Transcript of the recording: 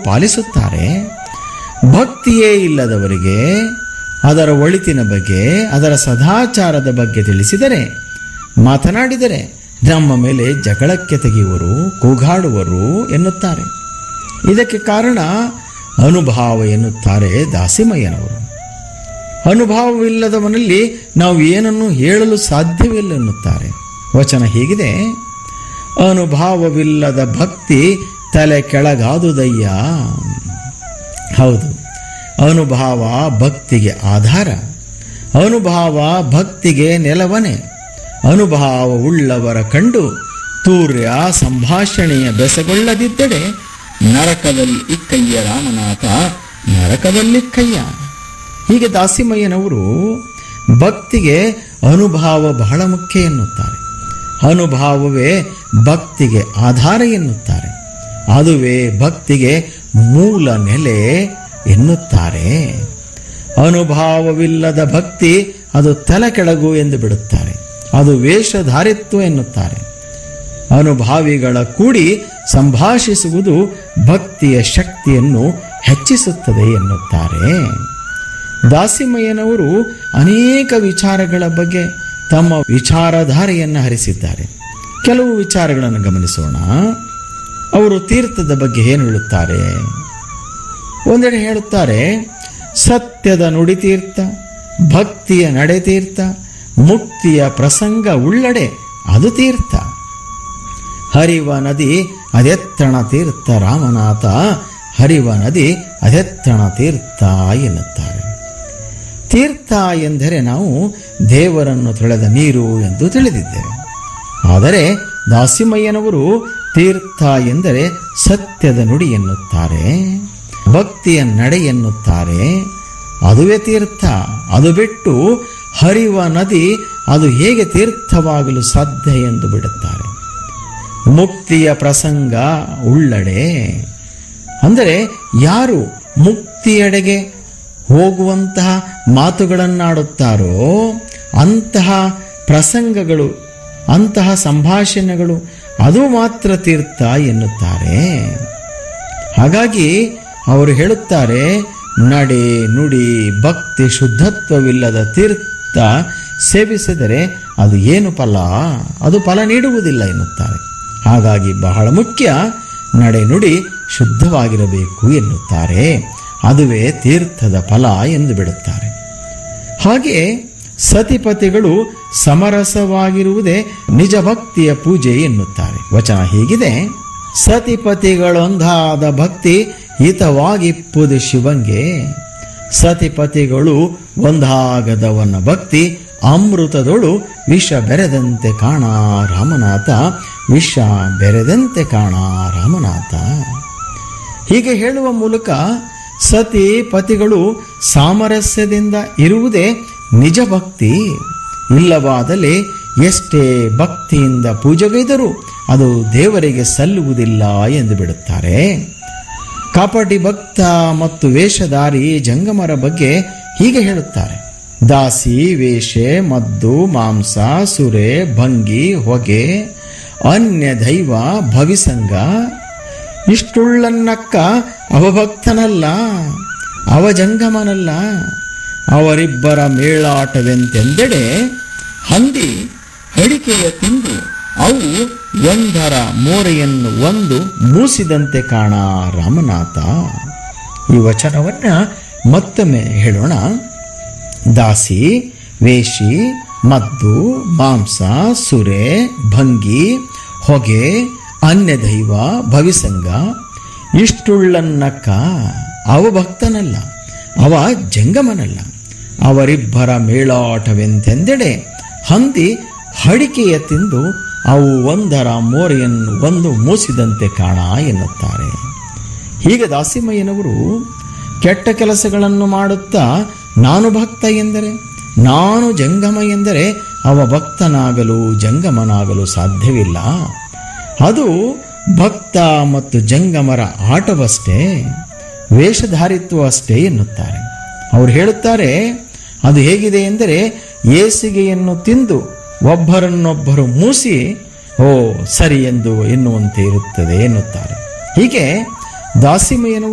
ಪಾಲಿಸುತ್ತಾರೆ ಭಕ್ತಿಯೇ ಇಲ್ಲದವರಿಗೆ ಅದರ ಒಳಿತಿನ ಬಗ್ಗೆ ಅದರ ಸದಾಚಾರದ ಬಗ್ಗೆ ತಿಳಿಸಿದರೆ ಮಾತನಾಡಿದರೆ ನಮ್ಮ ಮೇಲೆ ಜಗಳಕ್ಕೆ ತೆಗೆಯುವರು ಕೂಗಾಡುವರು ಎನ್ನುತ್ತಾರೆ ಇದಕ್ಕೆ ಕಾರಣ ಅನುಭಾವ ಎನ್ನುತ್ತಾರೆ ದಾಸಿಮಯ್ಯನವರು ಅನುಭವವಿಲ್ಲದವನಲ್ಲಿ ನಾವು ಏನನ್ನು ಹೇಳಲು ಸಾಧ್ಯವಿಲ್ಲ ಎನ್ನುತ್ತಾರೆ ವಚನ ಹೀಗಿದೆ ಅನುಭವವಿಲ್ಲದ ಭಕ್ತಿ ತಲೆ ಕೆಳಗಾದುದಯ್ಯ ಹೌದು ಅನುಭವ ಭಕ್ತಿಗೆ ಆಧಾರ ಅನುಭವ ಭಕ್ತಿಗೆ ನೆಲವನೆ ಅನುಭವ ಉಳ್ಳವರ ಕಂಡು ತೂರ್ಯ ಸಂಭಾಷಣೆಯ ಬೆಸಗೊಳ್ಳದಿದ್ದಡೆ ನರಕದಲ್ಲಿ ಇಕ್ಕಯ್ಯ ರಾಮನಾಥ ನರಕದಲ್ಲಿಕ್ಕಯ್ಯ ಹೀಗೆ ದಾಸಿಮಯ್ಯನವರು ಭಕ್ತಿಗೆ ಅನುಭವ ಬಹಳ ಮುಖ್ಯ ಎನ್ನುತ್ತಾರೆ ಅನುಭವವೇ ಭಕ್ತಿಗೆ ಆಧಾರ ಎನ್ನುತ್ತಾರೆ ಅದುವೇ ಭಕ್ತಿಗೆ ಮೂಲ ನೆಲೆ ಎನ್ನುತ್ತಾರೆ ಅನುಭವವಿಲ್ಲದ ಭಕ್ತಿ ಅದು ತಲೆ ಕೆಳಗು ಎಂದು ಬಿಡುತ್ತಾರೆ ಅದು ವೇಷಧಾರಿತ್ವ ಎನ್ನುತ್ತಾರೆ ಅನುಭಾವಿಗಳ ಕೂಡಿ ಸಂಭಾಷಿಸುವುದು ಭಕ್ತಿಯ ಶಕ್ತಿಯನ್ನು ಹೆಚ್ಚಿಸುತ್ತದೆ ಎನ್ನುತ್ತಾರೆ ದಾಸಿಮಯ್ಯನವರು ಅನೇಕ ವಿಚಾರಗಳ ಬಗ್ಗೆ ತಮ್ಮ ವಿಚಾರಧಾರೆಯನ್ನು ಹರಿಸಿದ್ದಾರೆ ಕೆಲವು ವಿಚಾರಗಳನ್ನು ಗಮನಿಸೋಣ ಅವರು ತೀರ್ಥದ ಬಗ್ಗೆ ಏನು ಹೇಳುತ್ತಾರೆ ಒಂದೆಡೆ ಹೇಳುತ್ತಾರೆ ಸತ್ಯದ ನುಡಿತೀರ್ಥ ಭಕ್ತಿಯ ನಡೆತೀರ್ಥ ಮುಕ್ತಿಯ ಪ್ರಸಂಗ ಉಳ್ಳಡೆ ಅದು ತೀರ್ಥ ಹರಿವ ನದಿ ಅದೆತ್ತಣ ತೀರ್ಥ ರಾಮನಾಥ ಹರಿವ ನದಿ ಅದೆತ್ತಣ ತೀರ್ಥ ಎನ್ನುತ್ತಾರೆ ತೀರ್ಥ ಎಂದರೆ ನಾವು ದೇವರನ್ನು ತೊಳೆದ ನೀರು ಎಂದು ತಿಳಿದಿದ್ದೇವೆ ಆದರೆ ದಾಸಿಮಯ್ಯನವರು ತೀರ್ಥ ಎಂದರೆ ಸತ್ಯದ ನುಡಿ ಎನ್ನುತ್ತಾರೆ ಭಕ್ತಿಯ ನಡೆ ಎನ್ನುತ್ತಾರೆ ಅದುವೇ ತೀರ್ಥ ಅದು ಬಿಟ್ಟು ಹರಿವ ನದಿ ಅದು ಹೇಗೆ ತೀರ್ಥವಾಗಲು ಸಾಧ್ಯ ಎಂದು ಬಿಡುತ್ತಾರೆ ಮುಕ್ತಿಯ ಪ್ರಸಂಗ ಉಳ್ಳಡೆ ಅಂದರೆ ಯಾರು ಮುಕ್ತಿಯೆಡೆಗೆ ಹೋಗುವಂತಹ ಮಾತುಗಳನ್ನಾಡುತ್ತಾರೋ ಅಂತಹ ಪ್ರಸಂಗಗಳು ಅಂತಹ ಸಂಭಾಷಣೆಗಳು ಅದು ಮಾತ್ರ ತೀರ್ಥ ಎನ್ನುತ್ತಾರೆ ಹಾಗಾಗಿ ಅವರು ಹೇಳುತ್ತಾರೆ ನಡೆ ನುಡಿ ಭಕ್ತಿ ಶುದ್ಧತ್ವವಿಲ್ಲದ ತೀರ್ಥ ಸೇವಿಸಿದರೆ ಅದು ಏನು ಫಲ ಅದು ಫಲ ನೀಡುವುದಿಲ್ಲ ಎನ್ನುತ್ತಾರೆ ಹಾಗಾಗಿ ಬಹಳ ಮುಖ್ಯ ನಡೆ ನುಡಿ ಶುದ್ಧವಾಗಿರಬೇಕು ಎನ್ನುತ್ತಾರೆ ಅದುವೇ ತೀರ್ಥದ ಫಲ ಎಂದು ಬಿಡುತ್ತಾರೆ ಹಾಗೆ ಸತಿಪತಿಗಳು ಸಮರಸವಾಗಿರುವುದೇ ನಿಜ ಭಕ್ತಿಯ ಪೂಜೆ ಎನ್ನುತ್ತಾರೆ ವಚನ ಹೀಗಿದೆ ಸತಿಪತಿಗಳೊಂದಾದ ಭಕ್ತಿ ಹಿತವಾಗಿಪ್ಪುದು ಶಿವಂಗೆ ಸತಿಪತಿಗಳು ಒಂದಾಗದವನ ಭಕ್ತಿ ಅಮೃತದೊಳು ವಿಷ ಬೆರೆದಂತೆ ಕಾಣ ರಾಮನಾಥ ವಿಷ ಬೆರೆದಂತೆ ಕಾಣ ರಾಮನಾಥ ಹೀಗೆ ಹೇಳುವ ಮೂಲಕ ಸತಿ ಪತಿಗಳು ಸಾಮರಸ್ಯದಿಂದ ಇರುವುದೇ ನಿಜ ಭಕ್ತಿ ಇಲ್ಲವಾದಲ್ಲಿ ಎಷ್ಟೇ ಭಕ್ತಿಯಿಂದ ಪೂಜೆಗೈದರೂ ಅದು ದೇವರಿಗೆ ಸಲ್ಲುವುದಿಲ್ಲ ಎಂದು ಬಿಡುತ್ತಾರೆ ಕಾಪಟಿ ಭಕ್ತ ಮತ್ತು ವೇಷಧಾರಿ ಜಂಗಮರ ಬಗ್ಗೆ ಹೀಗೆ ಹೇಳುತ್ತಾರೆ ದಾಸಿ ವೇಷೆ ಮದ್ದು ಮಾಂಸ ಸುರೆ ಭಂಗಿ ಹೊಗೆ ಅನ್ಯ ದೈವ ಭವಿಸಂಗ ಇಷ್ಟುಳ್ಳನ್ನಕ್ಕ ಅವಭಕ್ತನಲ್ಲ ಅವಜಂಗಮನಲ್ಲ ಅವರಿಬ್ಬರ ಮೇಳಾಟವೆಂತೆಂದೆಡೆ ಹಂದಿ ಅಡಿಕೆಯ ತಿಂದು ಅವು ಒಂದರ ಮೋರೆಯನ್ನು ಒಂದು ಮೂಸಿದಂತೆ ಕಾಣ ರಾಮನಾಥ ಈ ವಚನವನ್ನ ಮತ್ತೊಮ್ಮೆ ಹೇಳೋಣ ದಾಸಿ ವೇಷಿ ಮದ್ದು ಮಾಂಸ ಸುರೆ ಭಂಗಿ ಹೊಗೆ ಅನ್ಯದೈವ ಭವಿಸಂಗ ಇಷ್ಟುಳ್ಳನ್ನಕ್ಕ ಅವ ಭಕ್ತನಲ್ಲ ಅವ ಜಂಗಮನಲ್ಲ ಅವರಿಬ್ಬರ ಮೇಳಾಟವೆಂತೆಂದೆಡೆ ಹಂದಿ ಹಡಿಕೆಯ ತಿಂದು ಅವು ಒಂದರ ಮೋರೆಯನ್ನು ಒಂದು ಮೂಸಿದಂತೆ ಕಾಣ ಎನ್ನುತ್ತಾರೆ ಹೀಗೆ ದಾಸಿಮಯ್ಯನವರು ಕೆಟ್ಟ ಕೆಲಸಗಳನ್ನು ಮಾಡುತ್ತಾ ನಾನು ಭಕ್ತ ಎಂದರೆ ನಾನು ಜಂಗಮ ಎಂದರೆ ಅವ ಭಕ್ತನಾಗಲು ಜಂಗಮನಾಗಲು ಸಾಧ್ಯವಿಲ್ಲ ಅದು ಭಕ್ತ ಮತ್ತು ಜಂಗಮರ ಆಟವಷ್ಟೇ ವೇಷಧಾರಿತ್ವ ಅಷ್ಟೇ ಎನ್ನುತ್ತಾರೆ ಅವರು ಹೇಳುತ್ತಾರೆ ಅದು ಹೇಗಿದೆ ಎಂದರೆ ಏಸಿಗೆಯನ್ನು ತಿಂದು ಒಬ್ಬರನ್ನೊಬ್ಬರು ಮೂಸಿ ಓ ಸರಿ ಎಂದು ಎನ್ನುವಂತೆ ಇರುತ್ತದೆ ಎನ್ನುತ್ತಾರೆ ಹೀಗೆ ದಾಸಿಮಯ್ಯನವರು